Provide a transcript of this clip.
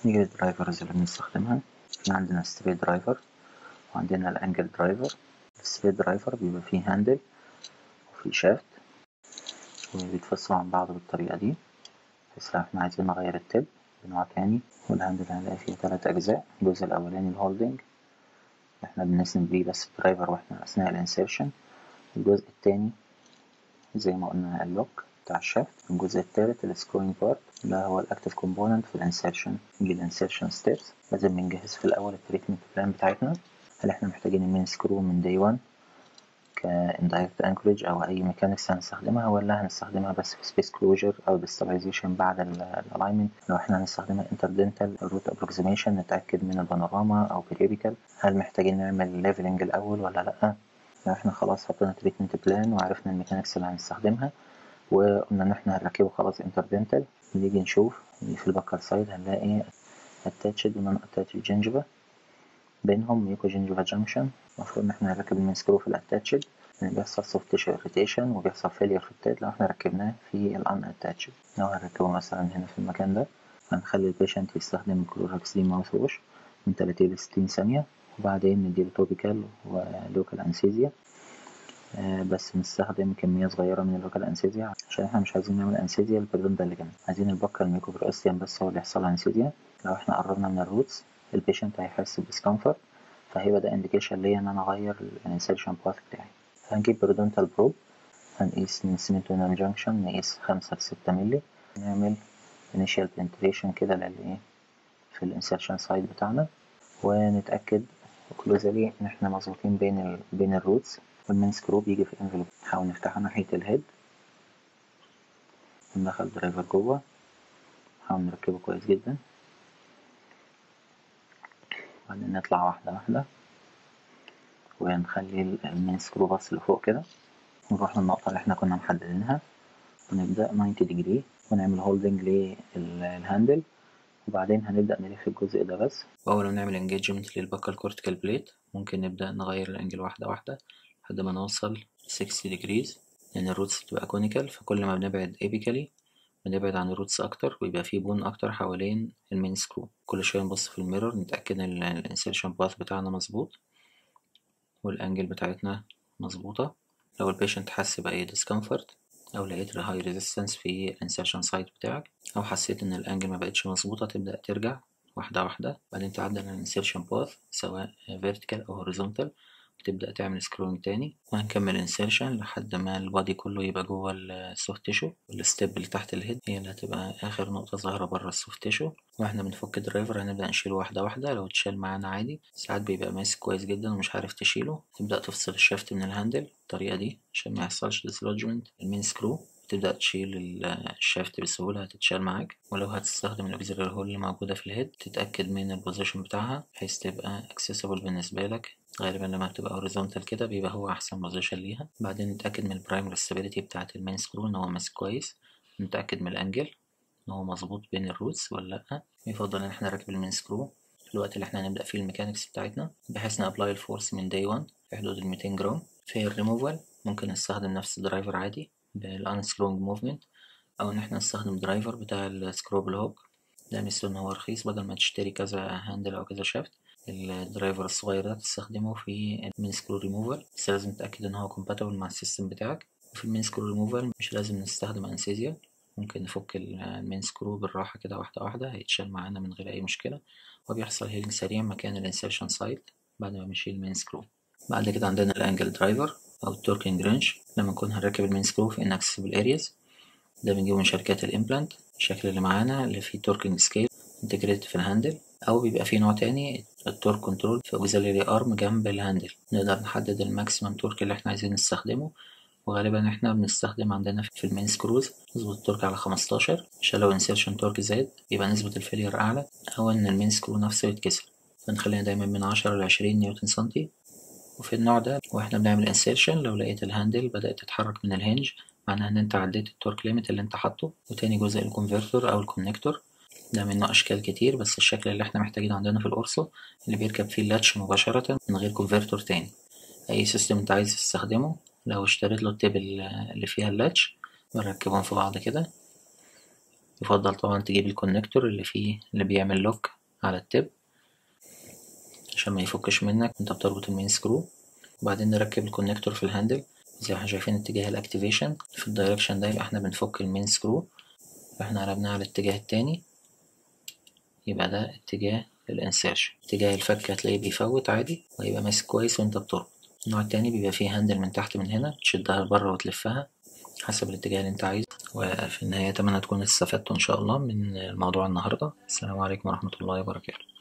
نيجي للدرايفرز اللي بنستخدمها في عندنا ستريت درايفر وعندنا الانجل درايفر الستريت درايفر بيبقى فيه هاندل وفيه شافت وبيتفصلوا عن بعض بالطريقة دي بحيث لو احنا عايزين نغير التب بنوع تاني والهاندل هنلاقي فيه تلات أجزاء الجزء الأولاني الهولدنج احنا بنسند بيه بس الدرايفر واحنا أثناء الانسيرشن الجزء التاني زي ما قلنا اللوك بتاع الشافت الجزء التالت السكروينج بارت اللي هو الاكتف كومبوننت في الانسيرشن نيجي الانسيرشن ستيبس لازم بنجهز في الأول التريتمنت بلان بتاعتنا هل احنا محتاجين المين سكرو من داي 1 كاندايركت انكوريج او اي ميكانكس هنستخدمها ولا هنستخدمها بس في سبيس كلوجر او ديستابلايزيشن بعد الالاينمنت لو احنا هنستخدمها انتردنتال روت ابروكسيميشن نتاكد من البانوراما او بيريبيكال هل محتاجين نعمل ليفلنج الاول ولا لا لو احنا خلاص حطينا تريتمنت بلان وعرفنا الميكانكس اللي هنستخدمها وقلنا ان احنا هنركبه خلاص انتردنتال نيجي نشوف في البكر سايد هنلاقي اتاتشد ونون اتاتشد جنجفا بينهم ميوكو جنجفا جنكشن المفروض ان احنا نركب المين سكرو في الاتاتشد يعني بيحصل سوفت تيشو اريتيشن وبيحصل فيلير في التاد لو احنا ركبناه في الان اتاتشد لو هنركبه مثلا هنا في المكان ده هنخلي البيشنت يستخدم كلوراكسين ماوث ووش من 30 ل 60 ثانية وبعدين نديله توبيكال ولوكال انسيزيا آه بس نستخدم كمية صغيرة من اللوكال انسيزيا عشان احنا مش عايزين نعمل انسيزيا البردون ده اللي جنب عايزين البكر الميكوبروستيان بس هو اللي يحصل انسيزيا لو احنا قربنا من الروتس البيشنت هيحس بديسكمفورت فهيبقى ده انديكيشن ليا ان انا اغير الانسيرشن باث بتاعي هنجيب برودونتال بروب هنقيس من سيمنتونال جانكشن نقيس خمسة لستة ملي نعمل initial penetration كده للإيه في الانسيرشن سايد بتاعنا ونتأكد كلوزالي إن احنا مظبوطين بين ال بين الروتس والمين سكرو بيجي في الانفلوب نحاول نفتحها ناحية الهيد وندخل الدرايفر جوه نحاول نركبه كويس جدا وبعدين نطلع واحدة واحدة ونخلي المين سكرو باص لفوق كده ونروح للنقطة اللي احنا كنا محددينها ونبدأ 90 ديجري ونعمل هولدنج للهاندل وبعدين هنبدأ نلف الجزء ده بس وأول ما نعمل انجيجمنت للبكال كورتيكال بليت ممكن نبدأ نغير الأنجل واحدة واحدة لحد ما نوصل 60 ديجريز لأن الروتس بتبقى كونيكال فكل ما بنبعد ايبيكالي بنبعد عن الروتس أكتر ويبقى فيه بون أكتر حوالين المين سكرو كل شوية نبص في الميرور نتأكد إن الانسيرشن باث بتاعنا مظبوط والانجل بتاعتنا مظبوطة لو البيشنت حس بأي discomfort أو لقيت هاي ريزيستنس في الانسيرشن سايت بتاعك أو حسيت إن الانجل مبقتش مظبوطة تبدأ ترجع واحدة واحدة بعدين تعدل الانسيرشن باث سواء vertical أو horizontal وتبدأ تعمل سكرولينج تاني وهنكمل انسيرشن لحد ما البادي كله يبقى جوه السوفت تيشو والستيب اللي تحت الهيد هي اللي هتبقى آخر نقطة ظاهرة بره السوفت تيشو واحنا بنفك الدرايفر هنبدأ نشيله واحدة واحدة لو اتشال معانا عادي ساعات بيبقى ماسك كويس جدا ومش عارف تشيله تبدأ تفصل الشافت من الهاندل بالطريقة دي عشان ما يحصلش ديسلوجمنت المين سكرو تبدأ تشيل الشافت بسهولة هتتشال معاك ولو هتستخدم الأوكسيلري هول اللي موجودة في الهيد تتأكد من البوزيشن بتاعها بحيث تبقى accessible بالنسبة لك غالبا لما بتبقى هوريزونتال كده بيبقى هو أحسن بوزيشن ليها بعدين نتأكد من البرايمري ستابيليتي بتاعة المين سكرو إن هو ماسك كويس نتأكد من الأنجل إن هو مظبوط بين الروتس ولا لأ يفضل إن احنا نركب المين سكرو في الوقت اللي احنا هنبدأ فيه الميكانيكس بتاعتنا بحيث نأبلاي الفورس من داي 1 في حدود ال 200 جرام في الريموفال ممكن نستخدم نفس الدرايفر عادي بالانسلونج موفمنت أو إن احنا نستخدم درايفر بتاع السكروبل هوك ده مثل إن هو رخيص بدل ما تشتري كذا هاندل أو كذا شافت الدرايفر الصغير ده تستخدمه في المين سكرو ريموفال بس لازم تتأكد إن هو compatible مع السيستم بتاعك وفي المين سكرو ريموفال مش لازم نستخدم انسيزيا ممكن نفك المين سكرو بالراحة كده واحدة واحدة هيتشال معانا من غير أي مشكلة وبيحصل هيلينج سريع مكان الانسيرشن سايت بعد ما بنشيل المين سكرو بعد كده عندنا الانجل درايفر أو التوركينج رينج لما نكون هنركب المين سكرو في inaccessible areas ده بنجيبه من شركات الامبلانت الشكل اللي معانا اللي فيه توركينج سكيل انتجريتد في الهاندل أو بيبقى فيه نوع تاني التورك كنترول في اوكسيلري ارم جنب الهاندل نقدر نحدد الماكسيمم تورك اللي احنا عايزين نستخدمه وغالبا احنا بنستخدم عندنا في المين سكروز نظبط التورك على 15 عشان لو انسيرشن تورك زاد يبقى نسبة الفيلير أعلى أو إن المين سكرو نفسه يتكسر فنخلينا دايما من 10 ل 20 نيوتن سنتي وفي النوع ده واحنا بنعمل انسيرشن لو لقيت الهاندل بدأت تتحرك من الهنج معناها إن أنت عديت التورك ليميت اللي أنت حاطه وتاني جزء الكونفرتور أو الكونكتور ده منه أشكال كتير بس الشكل اللي احنا محتاجينه عندنا في القرصة اللي بيركب فيه اللاتش مباشرة من غير كونفرتور تاني أي سيستم أنت عايز تستخدمه لو اشتريت له التيب اللي فيها اللاتش ونركبهم في بعض كده يفضل طبعا تجيب الكونكتور اللي فيه اللي بيعمل لوك على التب عشان ما يفكش منك وانت بتربط المين سكرو وبعدين نركب الكونكتور في الهاندل زي ما احنا شايفين اتجاه الاكتيفيشن في الدايركشن ده يبقى احنا بنفك المين سكرو فاحنا قلبناه على الاتجاه التاني يبقى ده اتجاه الانسيرشن اتجاه الفك هتلاقيه بيفوت عادي وهيبقى ماسك كويس وانت بتربط النوع التاني بيبقى فيه هاندل من تحت من هنا تشدها لبره وتلفها حسب الاتجاه اللي انت عايزه وفي النهاية أتمنى تكونوا استفدتوا إن شاء الله من الموضوع النهاردة السلام عليكم ورحمة الله وبركاته